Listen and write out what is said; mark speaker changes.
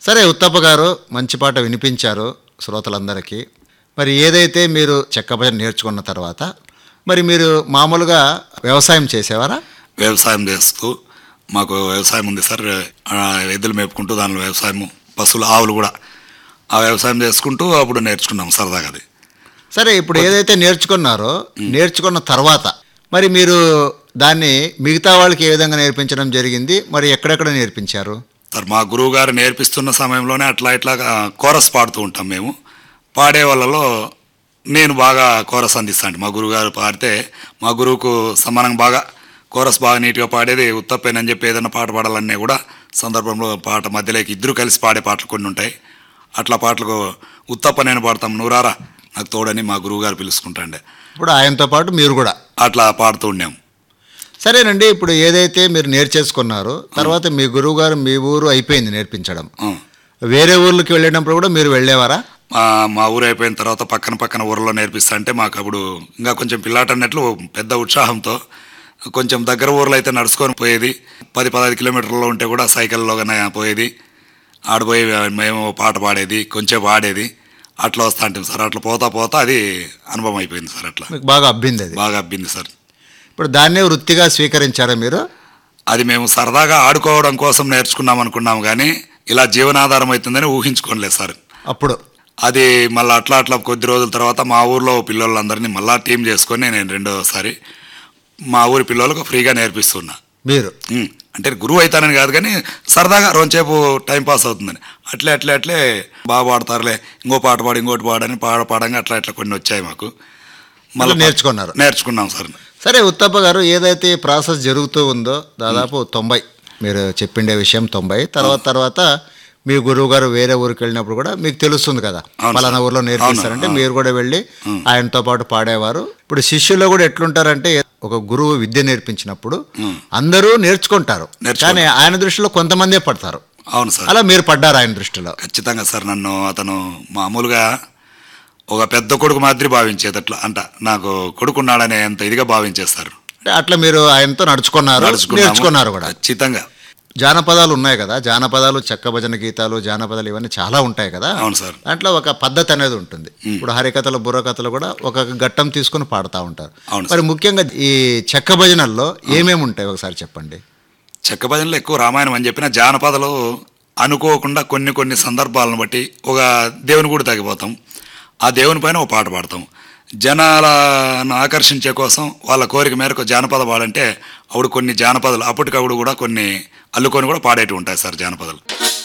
Speaker 1: సరే ఉత్తప్ప గారు మంచి పాట వినిపించారు శ్రోతలందరికీ మరి ఏదైతే మీరు చెక్క భజన నేర్చుకున్న తర్వాత మరి మీరు మామూలుగా వ్యవసాయం చేసేవారా
Speaker 2: వ్యవసాయం చేస్తూ మాకు వ్యవసాయం ఉంది సార్ ఆ, ఎద్దులు మేపుకుంటూ దానిలో వ్యవసాయం పశువులు ఆవులు కూడా ఆ వ్యవసాయం చేసుకుంటూ అప్పుడు నేర్చుకున్నాం సరదాగా అది
Speaker 1: సరే ఇప్పుడు ఏదైతే నేర్చుకున్నారో నేర్చుకున్న తర్వాత మరి మీరు దాన్ని మిగతా వాళ్ళకి ఏ విధంగా నేర్పించడం జరిగింది మరి ఎక్కడెక్కడ నేర్పించారు
Speaker 2: సార్ మా గురువు గారు నేర్పిస్తున్న సమయంలోనే అట్లా ఇట్లా ఆ, కోరస్ పాడుతూ ఉంటాం మేము పాడే వాళ్ళలో నేను బాగా కోరస్ అందిస్తాను మా గురువు గారు పాడితే మా గురువుకు సమానంగా బాగా కోరస్ బాగా నీట్గా పాడేది ఉత్తప్పేనని చెప్పి ఏదైనా పాట పాడాలన్నీ కూడా సందర్భంలో పాట మధ్యలోకి ఇద్దరు కలిసి పాడే పాటలు కొన్ని ఉంటాయి అట్లా పాటలకు ఉత్తప్ప నేను పాడతాం నువ్వురారా నాకు తోడని మా గురువు గారు పిలుచుకుంటాండే
Speaker 1: ఇప్పుడు ఆయనతో పాటు మీరు కూడా
Speaker 2: అట్లా పాడుతూ ఉన్నాం
Speaker 1: సరేనండి ఇప్పుడు ఏదైతే మీరు నేర్చేసుకున్నారో తర్వాత మీ గురువు గారు మీ ఊరు అయిపోయింది నేర్పించడం
Speaker 2: ఆ.
Speaker 1: వేరే ఊర్లకి వెళ్ళేటప్పుడు కూడా మీరు వెళ్ళేవారా
Speaker 2: మా మా ఊరు అయిపోయిన తర్వాత పక్కన పక్కన ఊర్లో నేర్పిస్తా అంటే మాకు అప్పుడు ఇంకా కొంచెం పిల్లాట అన్నట్లు పెద్ద ఉత్సాహంతో కొంచెం దగ్గర ఊర్లో అయితే నడుచుకొని పోయేది పది పదహైదు కిలోమీటర్లో ఉంటే కూడా సైకిల్లో గానే పోయేది ఆడిపోయి మేము పాట పాడేది కొంచెం పాడేది అట్లా వస్తా ఉంటాం సార్ అట్లా పోతా పోతా అది అనుభవం అయిపోయింది సార్ అట్లా
Speaker 1: మీకు బాగా అబ్బింది అది
Speaker 2: బాగా అబ్బింది సార్
Speaker 1: ఇప్పుడు దాన్నే వృత్తిగా స్వీకరించారా మీరు
Speaker 2: అది మేము సరదాగా ఆడుకోవడం కోసం నేర్చుకున్నాం అనుకున్నాం కానీ ఇలా జీవనాధారం అవుతుందని ఊహించుకోలేదు సార్
Speaker 1: అప్పుడు
Speaker 2: అది మళ్ళీ అట్లా అట్లా కొద్ది రోజుల తర్వాత మా ఊర్లో పిల్లలందరినీ మళ్ళా టీం చేసుకొని నేను రెండోసారి మా ఊరి పిల్లలకు ఫ్రీగా నేర్పిస్తున్నా
Speaker 1: మీరు
Speaker 2: ఉమ్, అంటే గురువు అవుతానని కాదు కానీ సరదాగా రోజుసేపు టైం పాస్ అవుతుందని అట్లే అట్లే అట్లే బాగా పాడతారులే ఇంకో పాట పాడు ఇంకోటి పాడని పాడ పాడంగా అట్లా అట్లా కొన్ని వచ్చాయి మాకు
Speaker 1: మళ్ళీ నేర్చుకున్నారు
Speaker 2: నేర్చుకున్నాం సార్
Speaker 1: సరే ఉత్తప్ప గారు ఏదైతే ఈ ప్రాసెస్ జరుగుతూ ఉందో దాదాపు తొంభై మీరు చెప్పిండే విషయం తొంభై తర్వాత తర్వాత మీ గురువు గారు వేరే ఊరికి వెళ్ళినప్పుడు కూడా మీకు తెలుస్తుంది కదా
Speaker 2: అవును
Speaker 1: పలానా
Speaker 2: సార్.
Speaker 1: ఊర్లో నేర్పిస్తారంటే
Speaker 2: అవును,
Speaker 1: మీరు కూడా వెళ్ళి ఆయనతో పాటు పాడేవారు ఇప్పుడు శిష్యుల్లో కూడా ఎట్లుంటారంటే ఒక గురువు విద్య నేర్పించినప్పుడు అందరూ నేర్చుకుంటారు
Speaker 2: నేర్చుకుంటారు.
Speaker 1: కానీ ఆయన దృష్టిలో కొంతమందే పడతారు
Speaker 2: అవును సార్
Speaker 1: అలా మీరు పడ్డారు ఆయన దృష్టిలో
Speaker 2: ఖచ్చితంగా సార్ నన్ను అతను మామూలుగా ఒక పెద్ద కొడుకు మాదిరి భావించేదట్లా అంట నాకు కొడుకున్నాడనే అంత ఇదిగా భావించేస్తారు
Speaker 1: అంటే అట్లా మీరు ఆయనతో నడుచుకున్నారు
Speaker 2: నడుచుకున్నాము.
Speaker 1: నేర్చుకున్నారు కూడా
Speaker 2: ఖచ్చితంగా
Speaker 1: జానపదాలు ఉన్నాయి కదా జానపదాలు చెక్క భజన గీతాలు జానపదాలు ఇవన్నీ చాలా ఉంటాయి కదా
Speaker 2: అవును సార్
Speaker 1: దాంట్లో ఒక పద్ధతి అనేది ఉంటుంది ఇప్పుడు హరికథలు బుర్రకథలు కూడా ఒక ఘట్టం తీసుకొని పాడుతూ ఉంటారు
Speaker 2: అవును
Speaker 1: మరి ముఖ్యంగా ఈ చెక్క భజనల్లో ఏమేమి ఉంటాయి ఒకసారి చెప్పండి
Speaker 2: చెక్క భజనలో ఎక్కువ రామాయణం అని చెప్పిన జానపదలు అనుకోకుండా కొన్ని కొన్ని సందర్భాలను బట్టి ఒక దేవుని కూడా తగ్గిపోతాం ఆ దేవుని పైన ఒక పాట పాడతాం జనాలను ఆకర్షించే కోసం వాళ్ళ కోరిక మేరకు జానపద పాడంటే అప్పుడు కొన్ని జానపదాలు అప్పటికప్పుడు కూడా కొన్ని అల్లుకొని కూడా పాడేటివి ఉంటాయి సార్ జానపదాలు